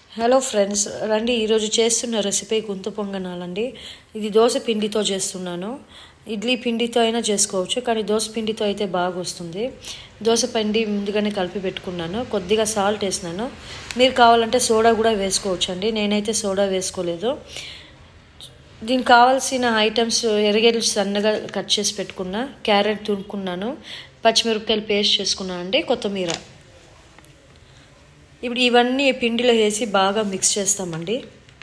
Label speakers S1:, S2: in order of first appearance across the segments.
S1: hello friends రండి ఈరోజు చేస్తున్న రెసిపీ గుంత పొంగనాలండి ఇది దోశ పిండితో చేస్తున్నాను ఇడ్లీ పిండితో అయినా చేసుకోవచ్చు కానీ దోశ పిండితో అయితే బాగా వస్తుంది దోశ పిండి ముందుగానే కలిపి పెట్టుకున్నాను కొద్దిగా సాల్ట్ వేసినాను మీరు కావాలంటే సోడా కూడా వేసుకోవచ్చు అండి నేనైతే సోడా వేసుకోలేదు దీనికి కావాల్సిన ఐటమ్స్ ఎరగేలు సన్నగా కట్ చేసి పెట్టుకున్నా క్యారెట్ తురుముకున్నాను పచ్చిమిరపకాయలు పేస్ట్ చేసుకున్నాను అండి కొత్తిమీర ఇప్పుడు ఇవన్నీ పిండిలో వేసి బాగా మిక్స్ చేస్తామండి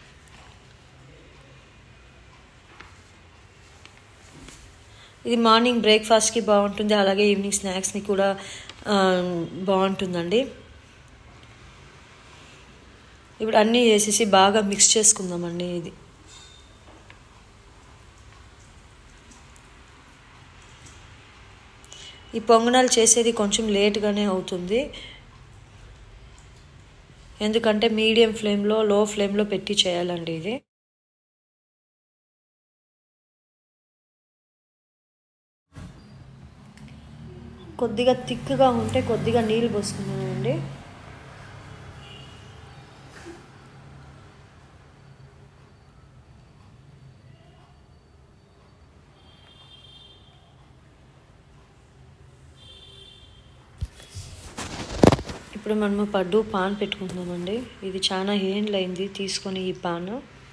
S1: ఇది మార్నింగ్ బ్రేక్ఫాస్ట్కి బాగుంటుంది అలాగే ఈవినింగ్ స్నాక్స్ని కూడా బాగుంటుందండి ఇప్పుడు అన్నీ వేసేసి బాగా మిక్స్ చేసుకుందామండి ఇది ఈ పొంగనాలు చేసేది కొంచెం లేట్గానే అవుతుంది ఎందుకంటే మీడియం ఫ్లేమ్లో లో ఫ్లేమ్లో పెట్టి చేయాలండి ఇది కొద్దిగా థిక్గా ఉంటే కొద్దిగా నీళ్ళు పోసుకున్నానండి ఇప్పుడు మనము పడ్డు పాన్ పెట్టుకుంటున్నామండి ఇది చాలా ఏండ్లు అయింది తీసుకొని ఈ పాన్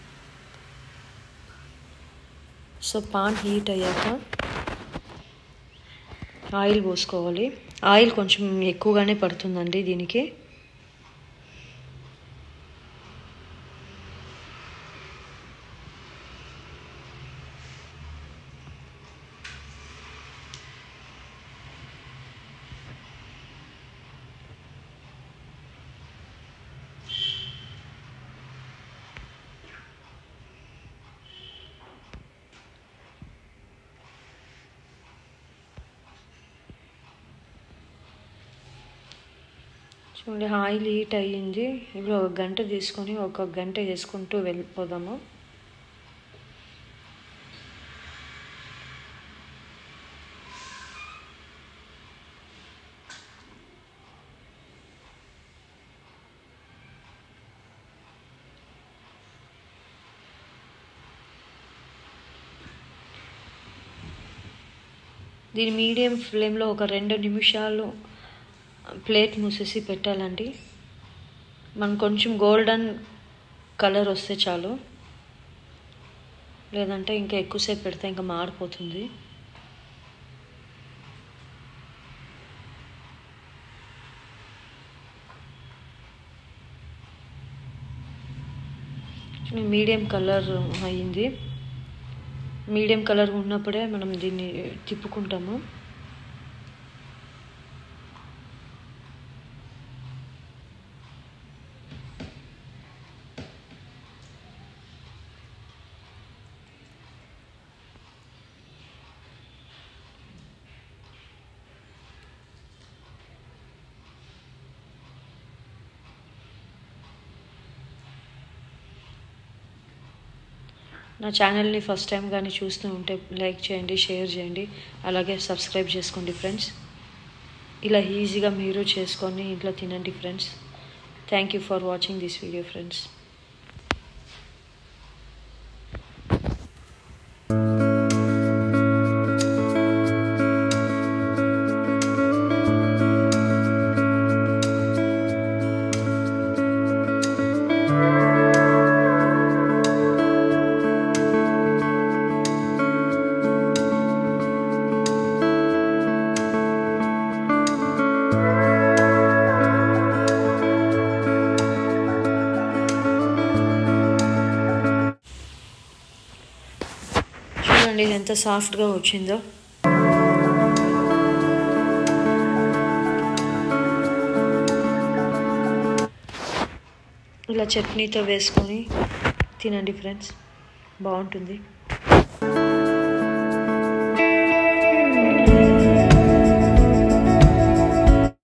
S1: సో పాన్ హీట్ అయ్యాక ఆయిల్ పోసుకోవాలి ఆయిల్ కొంచెం ఎక్కువగానే పడుతుందండి దీనికి చూడండి ఆయిల్ హీట్ అయ్యింది ఇప్పుడు ఒక గంట తీసుకొని ఒక గంట వేసుకుంటూ వెళ్ళిపోదాము దీని మీడియం ఫ్లేమ్లో ఒక రెండు నిమిషాలు ప్లేట్ మూసేసి పెట్టాలండి మనం కొంచెం గోల్డెన్ కలర్ వస్తే చాలు లేదంటే ఇంకా ఎక్కువసేపు పెడితే ఇంకా మాడిపోతుంది మీడియం కలర్ అయింది మీడియం కలర్ ఉన్నప్పుడే మనం దీన్ని తిప్పుకుంటాము నా ఛానల్ని ఫస్ట్ టైం కానీ చూస్తూ ఉంటే లైక్ చేయండి షేర్ చేయండి అలాగే సబ్స్క్రైబ్ చేసుకోండి ఫ్రెండ్స్ ఇలా ఈజీగా మీరు చేసుకొని ఇంట్లో తినండి friends thank you for watching this video friends చూడండి ఎంత సాఫ్ట్గా వచ్చిందో ఇలా చట్నీతో వేసుకొని తినండి ఫ్రెండ్స్ బాగుంటుంది